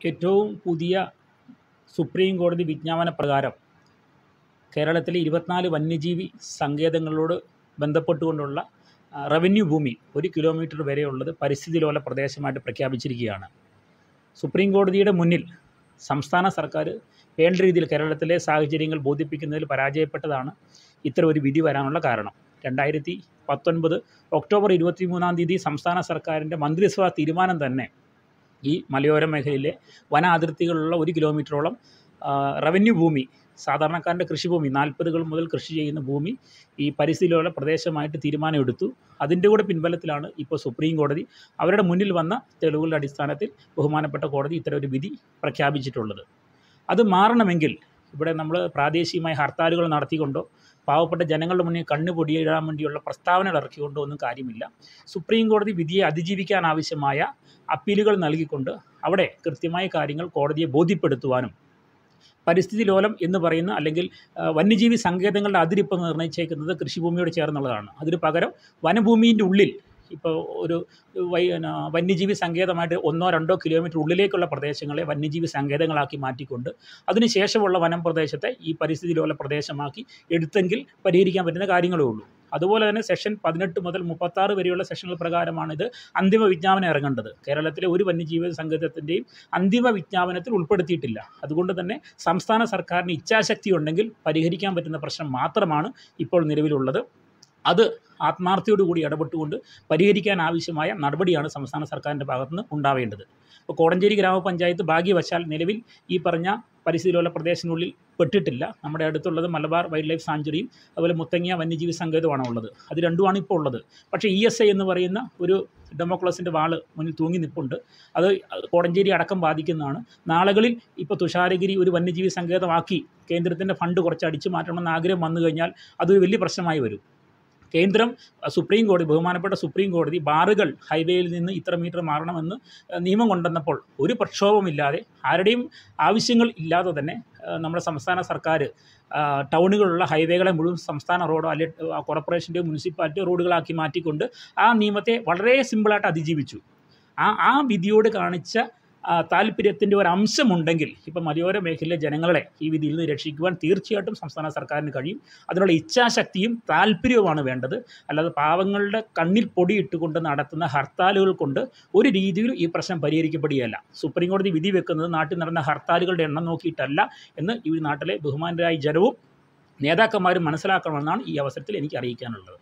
ഏറ്റവും പുതിയ സുപ്രീം കോടതി വിജ്ഞാപന പ്രകാരം കേരളത്തിലെ ഇരുപത്തിനാല് വന്യജീവി സങ്കേതങ്ങളോട് ബന്ധപ്പെട്ടുകൊണ്ടുള്ള ആ, റവന്യൂ ഭൂമി ഒരു കിലോമീറ്റർ വരെയുള്ളത് പരിസ്ഥിതി ലോല പ്രദേശമായിട്ട് പ്രഖ്യാപിച്ചിരിക്കുകയാണ് സുപ്രീം കോടതിയുടെ മുന്നിൽ സംസ്ഥാന സർക്കാർ വേണ്ട രീതിയിൽ കേരളത്തിലെ സാഹചര്യങ്ങൾ ബോധിപ്പിക്കുന്നതിൽ പരാജയപ്പെട്ടതാണ് ഇത്തരം ഒരു വിധി വരാനുള്ള കാരണം രണ്ടായിരത്തി പത്തൊൻപത് ഒക്ടോബർ ഇരുപത്തി മൂന്നാം തീയതി സംസ്ഥാന സർക്കാരിൻ്റെ മന്ത്രിസഭാ തീരുമാനം തന്നെ ഈ മലയോര മേഖലയിലെ വന അതിർത്തികളുള്ള ഒരു കിലോമീറ്ററോളം ആ, റവന്യൂ ഭൂമി സാധാരണക്കാരൻ്റെ കൃഷിഭൂമി നാൽപ്പതുകൾ മുതൽ കൃഷി ചെയ്യുന്ന ഭൂമി ഈ പരിസ്ഥിതിയിലുള്ള പ്രദേശമായിട്ട് തീരുമാനമെടുത്തു അതിൻ്റെ കൂടെ പിൻബലത്തിലാണ് ഇപ്പോൾ സുപ്രീം കോടതി അവരുടെ മുന്നിൽ വന്ന തെളിവുകളുടെ അടിസ്ഥാനത്തിൽ ബഹുമാനപ്പെട്ട കോടതി ഇത്തരം ഒരു വിധി പ്രഖ്യാപിച്ചിട്ടുള്ളത് അത് മാറണമെങ്കിൽ ഇവിടെ നമ്മൾ പ്രാദേശികമായി ഹർത്താലുകൾ നടത്തിക്കൊണ്ടോ പാവപ്പെട്ട ജനങ്ങളുടെ മുന്നിൽ കണ്ണ് പൊടിയിടാൻ വേണ്ടിയുള്ള പ്രസ്താവനകൾ ഇറക്കിക്കൊണ്ടോ ഒന്നും കാര്യമില്ല സുപ്രീം കോടതി വിധിയെ അതിജീവിക്കാൻ ആവശ്യമായ അപ്പീലുകൾ നൽകിക്കൊണ്ട് അവിടെ കൃത്യമായ കാര്യങ്ങൾ കോടതിയെ ബോധ്യപ്പെടുത്തുവാനും പരിസ്ഥിതി ലോലം എന്ന് പറയുന്ന അല്ലെങ്കിൽ ആ, വന്യജീവി സങ്കേതങ്ങളുടെ അതിരിപ്പം നിർണ്ണയിച്ചേക്കുന്നത് കൃഷിഭൂമിയോട് ചേർന്നുള്ളതാണ് അതിന് പകരം വനഭൂമിൻ്റെ ഉള്ളിൽ ഇപ്പോൾ ഒരു വൈ ന, വന്യജീവി സങ്കേതമായിട്ട് ഒന്നോ രണ്ടോ കിലോമീറ്റർ ഉള്ളിലേക്കുള്ള പ്രദേശങ്ങളെ വന്യജീവി സങ്കേതങ്ങളാക്കി മാറ്റിക്കൊണ്ട് അതിനുശേഷമുള്ള വനം പ്രദേശത്തെ ഈ പരിസ്ഥിതി ലോല പ്രദേശമാക്കി എടുത്തെങ്കിൽ പരിഹരിക്കാൻ പറ്റുന്ന കാര്യങ്ങളേ ഉള്ളൂ അതുപോലെ തന്നെ സെഷൻ പതിനെട്ട് മുതൽ മുപ്പത്താറ് വരെയുള്ള സെഷനുകൾ പ്രകാരമാണിത് അന്തിമ വിജ്ഞാപനം ഇറങ്ങേണ്ടത് കേരളത്തിലെ ഒരു വന്യജീവി സങ്കേതത്തിൻ്റെയും അന്തിമ വിജ്ഞാപനത്തിൽ ഉൾപ്പെടുത്തിയിട്ടില്ല അതുകൊണ്ട് തന്നെ സംസ്ഥാന സർക്കാരിന് ഇച്ഛാശക്തി ഉണ്ടെങ്കിൽ പരിഹരിക്കാൻ പറ്റുന്ന പ്രശ്നം മാത്രമാണ് ഇപ്പോൾ നിലവിലുള്ളത് അത് ആത്മാർത്ഥയോടുകൂടി ഇടപെട്ടുകൊണ്ട് പരിഹരിക്കാൻ ആവശ്യമായ നടപടിയാണ് സംസ്ഥാന സർക്കാരിൻ്റെ ഭാഗത്തുനിന്ന് ഉണ്ടാവേണ്ടത് ഇപ്പോൾ കോടഞ്ചേരി ഗ്രാമപഞ്ചായത്ത് ഭാഗ്യവശാൽ നിലവിൽ ഈ പറഞ്ഞ പരിസ്ഥിതിയിലുള്ള പ്രദേശത്തിനുള്ളിൽ പെട്ടിട്ടില്ല നമ്മുടെ അടുത്തുള്ളത് മലബാർ വൈൽഡ് ലൈഫ് സാഞ്ചുറിയും അതുപോലെ മുത്തങ്ങ വന്യജീവി സങ്കേതമാണ് ഉള്ളത് അത് രണ്ടുമാണ് ഇപ്പോൾ ഉള്ളത് പക്ഷേ ഇ എസ് ഐ എന്ന് പറയുന്ന ഒരു ഡെമോക്രസിൻ്റെ വാള് മുന്നിൽ തൂങ്ങി നിൽപ്പുണ്ട് അത് കോടഞ്ചേരി അടക്കം ബാധിക്കുന്നതാണ് നാളുകളിൽ ഇപ്പോൾ തുഷാരഗിരി ഒരു വന്യജീവി സങ്കേതമാക്കി കേന്ദ്രത്തിൻ്റെ ഫണ്ട് കുറച്ച് അടിച്ചു മാറ്റണമെന്ന് ആഗ്രഹം വന്നു കഴിഞ്ഞാൽ അതൊരു വലിയ പ്രശ്നമായി വരും കേന്ദ്രം അഹ് സുപ്രീം കോടതി ബഹുമാനപ്പെട്ട സുപ്രീം കോടതി ബാറുകൾ ഹൈവേയിൽ നിന്ന് ഇത്ര മീറ്റർ മാറണമെന്ന് അഹ് നിയമം കൊണ്ടുവന്നപ്പോൾ ഒരു പ്രക്ഷോഭമില്ലാതെ ആരുടെയും ആവശ്യങ്ങൾ ഇല്ലാതെ തന്നെ അഹ് നമ്മുടെ സംസ്ഥാന സർക്കാർ ആഹ് ടൗണുകളിലുള്ള ഹൈവേകളെ മുഴുവൻ സംസ്ഥാന റോഡോ അല്ലെങ്കിൽ കോർപ്പറേഷൻ്റെയോ മുനിസിപ്പാലിറ്റിയോ റോഡുകളാക്കി മാറ്റിക്കൊണ്ട് ആ നിയമത്തെ വളരെ സിമ്പിളായിട്ട് അതിജീവിച്ചു ആ ആ വിധിയോട് കാണിച്ച ആ, താല്പര്യത്തിൻ്റെ ഒരു അംശമുണ്ടെങ്കിൽ ഇപ്പം മലയോര മേഖലയിലെ ജനങ്ങളെ ഈ വിധിയിൽ നിന്ന് രക്ഷിക്കുവാൻ തീർച്ചയായിട്ടും സംസ്ഥാന സർക്കാരിന് കഴിയും അതിനുള്ള ഇച്ഛാശക്തിയും താല്പര്യവുമാണ് വേണ്ടത് അല്ലാതെ പാവങ്ങളുടെ കണ്ണിൽ പൊടിയിട്ടുകൊണ്ട് നടത്തുന്ന ഹർത്താലുകൾ കൊണ്ട് ഒരു രീതിയിലും ഈ പ്രശ്നം പരിഹരിക്കപ്പെടുകയല്ല സുപ്രീം കോടതി വിധി വെക്കുന്നത് നാട്ടിൽ നടന്ന ഹർത്താലുകളുടെ എണ്ണം നോക്കിയിട്ടല്ല എന്ന് ഈ നാട്ടിലെ ബഹുമാനരായ ജനവും നേതാക്കന്മാരും മനസ്സിലാക്കണമെന്നാണ് ഈ അവസരത്തിൽ എനിക്ക് അറിയിക്കാനുള്ളത്